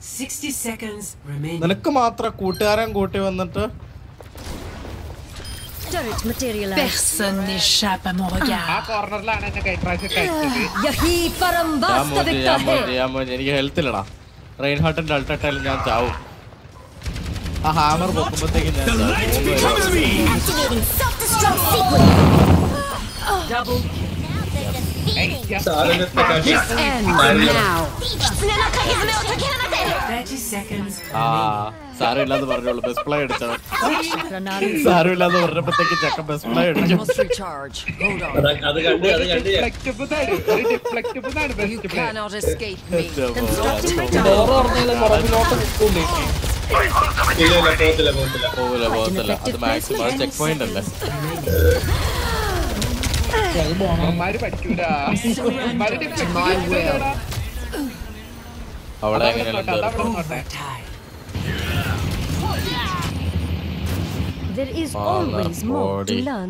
60 seconds remaining. നിനക്ക് മാത്രം കൂട്ടുകാരൻ കൂട്ടി വന്നിട്ട് Turret materialized. Personne n'échappe à mon regard. ആ കോർണറിലാണ് എന്നെ കഴിഞ്ഞ പ്രാവശ്യം കഴിച്ചത് यही परम ഞാൻ മോനെ वास्तविकता ഞാൻ മോനെ है ഞാൻ മോനെ എനിക്ക് ഹെൽത്ത് ഇല്ലടാ റെയിൻ ഹാർട്ടിന്റെ അൾട്ടട്ടായാലും ഞാൻ ചാവും ആ ഹാമർ പൊക്കുമ്പോഴത്തേക്ക് ഞാൻ ചാവും. മൂന്ന് പേര് Activating self-destruct sequence. Double സാധനത്തെ കാട്ടി End now. 30 seconds ആ സാരമില്ലാന്ന് പറഞ്ഞോളൂ ബെസ്റ്റ് പ്ലേ അടിച്ചവൻ Pranali സാരമില്ലാന്ന് പറഞ്ഞപ്പോഴത്തേക്ക് ചക്ക ബെസ്റ്റ് പ്ലേ അടിച്ചു must recharge. Hold on. അത് അത് കണ്ട് അത് കണ്ട് ഞാൻ ഡിഫ്ലക്റ്റബിൾ ആണ് ഒരു ഡിഫ്ലക്റ്റബിൾ ആണ് You best play cannot escape me. ഇല്ല ഇല്ല പോകത്തില്ല പോകത്തില്ല പോകില്ല പോകത്തില്ല അത് മാക്സിമം ചെക്ക് പോയിന്റ് അല്ലേ അമ്മമാര് പഠിക്കൂല അമ്മമാര് My will. അവിടെ എങ്ങനെയാണ് തീർക്കും overtime. There is Father always more to body. learn.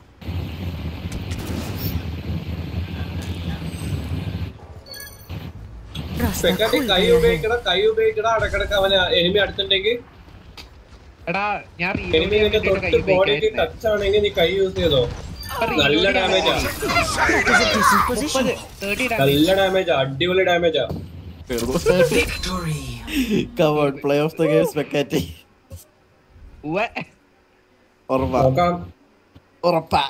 रास्ता പെക്കാട്ടി खुल കൈ गया है ഉപയോഗിക്കട കൈ ഉപയോഗിക്കട ഇടക്കിടക്ക് അവന് എനിമി അടുത്തുണ്ടെങ്കിൽ എടാ ഞാൻ എനിമി നിന്റെ തൊട്ട് ബോഡിക്ക് ടച്ച് ആണെങ്കിൽ നീ കൈ യൂസ് ചെയ്തോ നല്ല ഡാമേജാ That is a decent position. നല്ല ഡാമേജാ അടിപൊളി ഡാമേജാ Victory. Covered play of the game സ്പെക്കാറ്റി ഉറപ്പാ നോക്കാം ഉറപ്പാ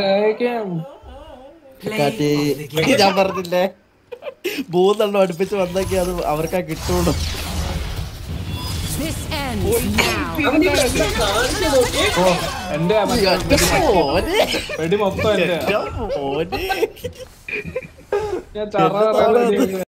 Play കാറ്റി of the game. ഞാൻ പറഞ്ഞില്ലേ മൂന്നെണ്ണം അടുപ്പിച്ച് വന്നെങ്കിൽ അത് അവർക്കാ കിട്ടുള്ളൂ This ends now. അവൻ ഇവിടെ എന്താ കാണിച്ചു നോക്കി എന്റെ എന്റെ മോനെ. വെടി മൊത്തം എന്റെ എന്റെ മോനെ. ഞാൻ ചറ